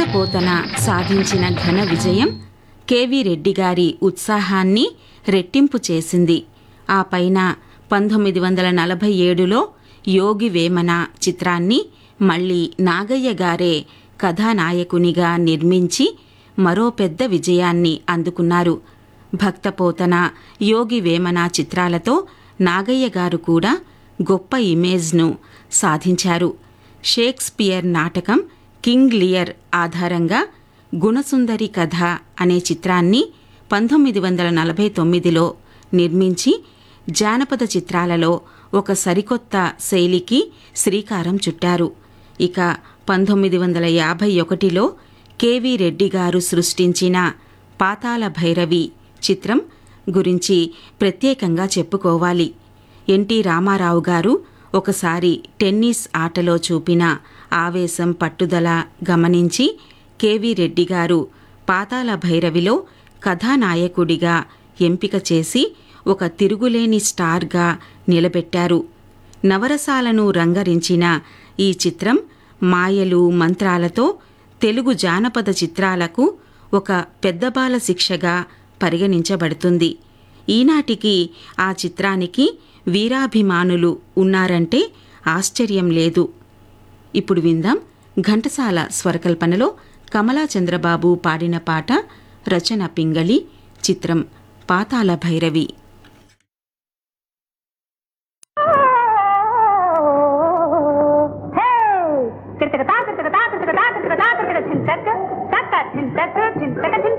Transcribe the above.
భక్తపోతన సాధించిన ఘన విజయం కెవి రెడ్డి గారి ఉత్సాహాన్ని రెట్టింపు చేసింది ఆ పైన పంతొమ్మిది వందల నలభై ఏడులో యోగి వేమన చిత్రాన్ని మళ్ళీ నాగయ్య గారే కథానాయకునిగా నిర్మించి మరో పెద్ద విజయాన్ని అందుకున్నారు భక్తపోతన యోగి వేమన చిత్రాలతో నాగయ్య గారు కూడా గొప్ప ఇమేజ్ను సాధించారు షేక్స్పియర్ నాటకం కింగ్ లియర్ ఆధారంగా గుణసుందరి కథ అనే చిత్రాన్ని పంతొమ్మిది వందల నలభై తొమ్మిదిలో నిర్మించి జానపద చిత్రాలలో ఒక సరికొత్త శైలికి శ్రీకారం చుట్టారు ఇక పంతొమ్మిది వందల యాభై ఒకటిలో కెవి రెడ్డి గారు సృష్టించిన పాతాళ భైరవి చిత్రం గురించి ప్రత్యేకంగా చెప్పుకోవాలి ఎన్టీ రామారావు గారు ఒకసారి టెన్నిస్ ఆటలో చూపిన ఆవేశం పట్టుదల గమనించి కెవి రెడ్డి గారు పాతాళ భైరవిలో కథానాయకుడిగా ఎంపిక చేసి ఒక తిరుగులేని స్టార్గా నిలబెట్టారు నవరసాలను రంగరించిన ఈ చిత్రం మాయలు మంత్రాలతో తెలుగు జానపద చిత్రాలకు ఒక పెద్దబాల శిక్షగా పరిగణించబడుతుంది ఈనాటికి ఆ చిత్రానికి వీరాభిమానులు ఉన్నారంటే ఆశ్చర్యం లేదు ఇప్పుడు విందాం ఘంటసాల స్వరకల్పనలో కమలా చంద్రబాబు పాడిన పాట రచన పింగళి చిత్రం పాతాళ Bhairavi Hey! Tick-tick-a-tock, tick-tick-a-tock, tick-tick-a-tock, tick-tick-a-tock, tick-tick-a-tock, tick-tick-a-tock, tick-tick-a-tock, tick-tick-a-tock,